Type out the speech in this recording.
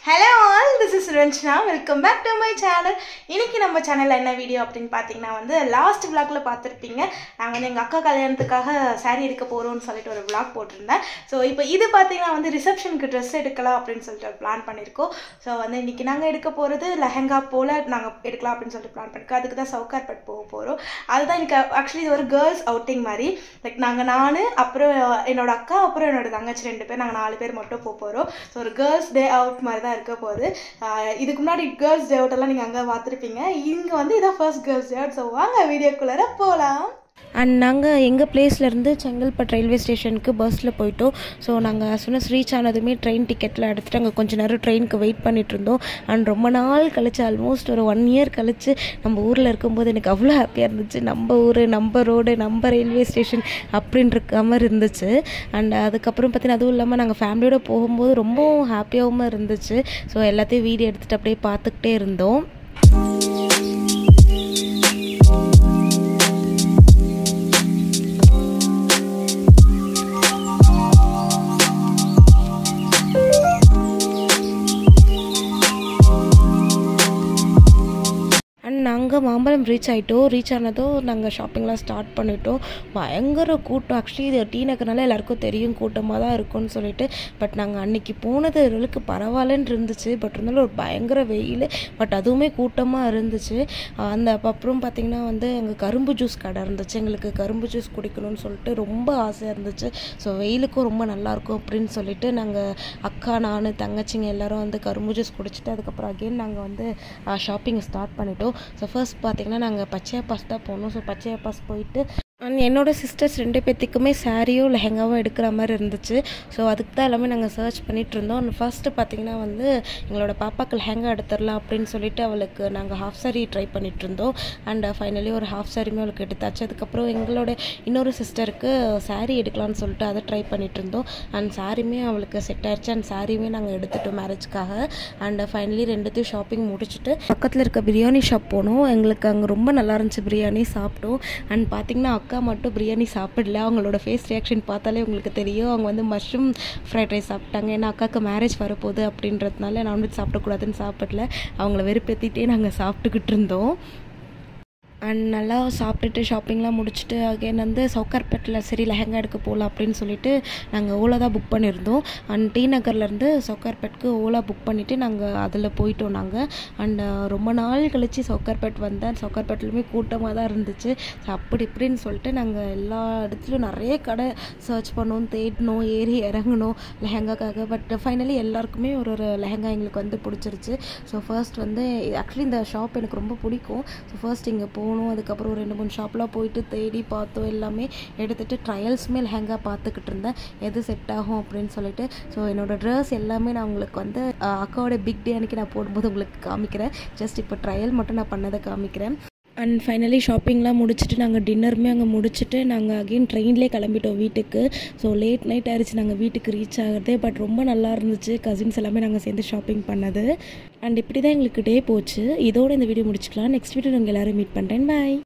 hello all this is Ranjana welcome back to my channel இன்னைக்கு நம்ம சேனலில் என்ன வீடியோ அப்படின்னு பார்த்தீங்கன்னா வந்து லாஸ்ட் விளாக்ல பார்த்துருப்பீங்க நாங்கள் வந்து எங்கள் அக்கா கல்யாணத்துக்காக saree எடுக்க போகிறோம்னு சொல்லிட்டு ஒரு விளாக் போட்டிருந்தேன் ஸோ இப்போ இது பார்த்தீங்கன்னா வந்து ரிசப்ஷனுக்கு ட்ரெஸ் எடுக்கலாம் அப்படின்னு சொல்லிட்டு ஒரு பிளான் பண்ணியிருக்கோம் ஸோ வந்து இன்னைக்கு நாங்கள் எடுக்க போகிறது லெஹங்கா போல் நாங்கள் எடுக்கலாம் அப்படின்னு சொல்லிட்டு பிளான் பண்ணிருக்கோம் அதுக்கு தான் சவுகார்பட் போக போகிறோம் அதுதான் எனக்கு ஆக்சுவலி இது ஒரு கேர்ள்ஸ் அவுட்டிங் மாதிரி லைக் நாங்கள் நான் அப்புறம் என்னோட அக்கா அப்புறம் என்னோட தங்கச்சி ரெண்டு பேர் நாங்கள் நாலு பேர் மட்டும் போக போகிறோம் ஸோ ஒரு கேர்ள்ஸ் டே அவுட் மாதிரி தான் இருக்க போகுது ஆஹ் இதுக்கு முன்னாடி கேர்ள்ஸ் டே அவுட் எல்லாம் நீங்கள் அங்கே பார்த்துருப்பீங்க இங்கே வந்து இதான் first girls day out so வாங்க வீடியோக்குள்ளார போகலாம் அண்ட் நாங்கள் எங்கள் பிளேஸ்லேருந்து செங்கல்பட்டு ரயில்வே ஸ்டேஷனுக்கு பஸ்ஸில் போயிட்டோம் ஸோ நாங்கள் as soon as ரீச் ஆனதுமே ட்ரெயின் டிக்கெட்டில் எடுத்துகிட்டு அங்கே கொஞ்ச நேரம் ட்ரெயினுக்கு வெயிட் பண்ணிட்டு இருந்தோம் அண்ட் ரொம்ப நாள் கழிச்சு ஆல்மோஸ்ட் ஒரு ஒன் இயர் கழிச்சு நம்ம ஊரில் இருக்கும்போது எனக்கு அவ்வளோ ஹாப்பியாக இருந்துச்சு நம்ம ஊர் நம்ம ரோடு நம்ம ரயில்வே ஸ்டேஷன் அப்படின்னு இருக்க மாதிரி இருந்துச்சு அண்ட் அதுக்கப்புறம் பார்த்தீங்கன்னா அதுவும் இல்லாமல் நாங்கள் ஃபேமிலியோட போகும்போது ரொம்பவும் ஹாப்பியாகவும் இருந்துச்சு ஸோ எல்லாத்தையும் வீடியோ எடுத்துகிட்டு அப்படியே பார்த்துக்கிட்டே இருந்தோம் அண்ட் நாங்கள் மாம்பழம் ரீச் ஆகிட்டோம் ரீச் ஆனதும் நாங்கள் ஷாப்பிங்லாம் ஸ்டார்ட் பண்ணிட்டோம் பயங்கர கூட்டம் ஆக்சுவலி இது டீ நகர்னால எல்லாருக்கும் தெரியும் கூட்டமாக தான் இருக்கும்னு சொல்லிட்டு பட் நாங்கள் அன்னைக்கு போனது ஓரளவுக்கு பரவாயில்லன்னு இருந்துச்சு பட் இருந்தாலும் ஒரு பயங்கர வெயில் பட் அதுவுமே கூட்டமாக இருந்துச்சு அந்த அப்புறம் பார்த்திங்கன்னா வந்து அங்கே கரும்பு ஜூஸ் கடை இருந்துச்சு எங்களுக்கு கரும்பு ஜூஸ் குடிக்கணும்னு சொல்லிட்டு ரொம்ப ஆசையாக இருந்துச்சு ஸோ வெயிலுக்கும் ரொம்ப நல்லாயிருக்கும் அப்படின்னு சொல்லிட்டு நாங்கள் அக்கா நான் தங்கச்சிங்க எல்லாரும் வந்து கரும்பு ஜூஸ் குடிச்சிட்டு அதுக்கப்புறம் அகெயின் நாங்கள் வந்து ஷாப்பிங் ஸ்டார்ட் பண்ணிட்டோம் ஸோ ஃபர்ஸ்ட் பார்த்தீங்கன்னா நாங்கள் பச்சையப்பாஸ் தான் போனோம் ஸோ பச்சையப்பாஸ் போயிட்டு அண்ட் என்னோட சிஸ்டர்ஸ் ரெண்டு பேர்த்துக்குமே சாரியோ லெஹங்காவோ எடுக்கிற மாதிரி இருந்துச்சு ஸோ அதுக்கு தான் எல்லாமே நாங்கள் சர்ச் பண்ணிட்டு இருந்தோம் அண்ட் ஃபர்ஸ்ட்டு பார்த்தீங்கன்னா வந்து எங்களோட பாப்பாக்கு லெஹங்கா எடுத்துடலாம் அப்படின்னு சொல்லிட்டு அவளுக்கு நாங்கள் ஹாஃப் சாரி ட்ரை பண்ணிட்டு இருந்தோம் அண்ட் ஃபைனலி ஒரு ஹாஃப் சாரியுமே அவளுக்கு எடுத்தாச்சு அதுக்கப்புறம் எங்களோட இன்னொரு சிஸ்டருக்கு சாரீ எடுக்கலாம்னு சொல்லிட்டு அதை ட்ரை பண்ணிட்டு இருந்தோம் அண்ட் சாரியுமே அவளுக்கு செட் ஆயிடுச்சு அண்ட் சாரியுமே நாங்கள் எடுத்துட்டோம் மேரேஜ்க்காக அண்ட் ஃபைனலி ரெண்டுத்தையும் ஷாப்பிங் முடிச்சுட்டு பக்கத்தில் இருக்க பிரியாணி ஷாப் போனோம் எங்களுக்கு அங்கே ரொம்ப நல்லா இருந்துச்சு பிரியாணி சாப்பிட்டோம் அண்ட் பார்த்தீங்கன்னா அக்கா மட்டும் பிரியாணி சாப்பிடல அவங்களோட ஃபேஸ் ரியாக்ஷன் பார்த்தாலே உங்களுக்கு தெரியும் அவங்க வந்து மஷ்ரூம் ஃப்ரைட் ரைஸ் சாப்பிட்டாங்க ஏன்னா அக்காவுக்கு மேரேஜ் வரப்போகுது அப்படின்றதுனால நான்வெஜ் சாப்பிடக்கூடாதுன்னு சாப்பிடல அவங்கள வெறுப்பேற்றிட்டே நாங்கள் சாப்பிட்டுக்கிட்டு இருந்தோம் அண்ட் நல்லா சாப்பிட்டுட்டு ஷாப்பிங்லாம் முடிச்சுட்டு அகைன் வந்து சவுக்கார்பேட்டில் சரி லெஹங்கா எடுக்க போகலாம் அப்படின்னு சொல்லிட்டு நாங்கள் ஓலா தான் புக் பண்ணியிருந்தோம் அண்ட் டி நகர்லேருந்து சவுக்கார்பேட்க்கு ஓலா புக் பண்ணிவிட்டு நாங்கள் அதில் போயிட்டோம் நாங்கள் அண்ட் ரொம்ப நாள் கழித்து சவுக்கார்பேட் வந்தேன் சவுக்கார்பேட்லையுமே கூட்டமாக தான் இருந்துச்சு ஸோ அப்படி இப்படின்னு சொல்லிட்டு நாங்கள் எல்லா இடத்துலையும் நிறைய கடை சர்ச் பண்ணோம் தேடினோம் ஏறி இறங்கணும் லெஹங்காக்காக பட் ஃபைனலி எல்லாருக்குமே ஒரு ஒரு லெஹங்கா எங்களுக்கு வந்து பிடிச்சிருச்சு ஸோ ஃபர்ஸ்ட் வந்து ஆக்சுவலி இந்த ஷாப் எனக்கு ரொம்ப பிடிக்கும் ஸோ ஃபர்ஸ்ட் இங்கே போகணும் அதுக்கப்புறம் ரெண்டு மூணு ஷாப்லாம் போயிட்டு தேடி பார்த்தோம் எல்லாமே எடுத்துகிட்டு ட்ரையல்ஸுமே லெஹங்கா பார்த்துக்கிட்டு இருந்தேன் எது செட் ஆகும் அப்படின்னு சொல்லிட்டு ஸோ என்னோட ட்ரெஸ் எல்லாமே நான் உங்களுக்கு வந்து அஹ், அக்காவோட பிக் டே அன்னைக்கு நான் போடும்போது உங்களுக்கு காமிக்கிறேன் ஜஸ்ட் இப்போ ட்ரையல் மட்டும் நான் பண்ணதை காமிக்கிறேன் அண்ட் ஃபைனலி ஷாப்பிங்லாம் முடிச்சுட்டு நாங்கள் டின்னருமே அங்கே முடிச்சுட்டு நாங்கள் அகெயின் ட்ரெயின்லேயே கிளம்பிட்டோம் வீட்டுக்கு ஸோ லேட் நைட் ஆயிடுச்சு நாங்கள் வீட்டுக்கு ரீச் ஆகிறதே பட் ரொம்ப நல்லா இருந்துச்சு கசின்ஸ் எல்லாமே நாங்கள் சேர்ந்து ஷாப்பிங் பண்ணது அண்ட் இப்படி தான் எங்களுக்கு டே போச்சு இதோட இந்த வீடியோ முடிச்சுக்கலாம் நெக்ஸ்ட் வீடியோ நாங்கள் எல்லோரும் மீட் பண்ணுறேன் பாய்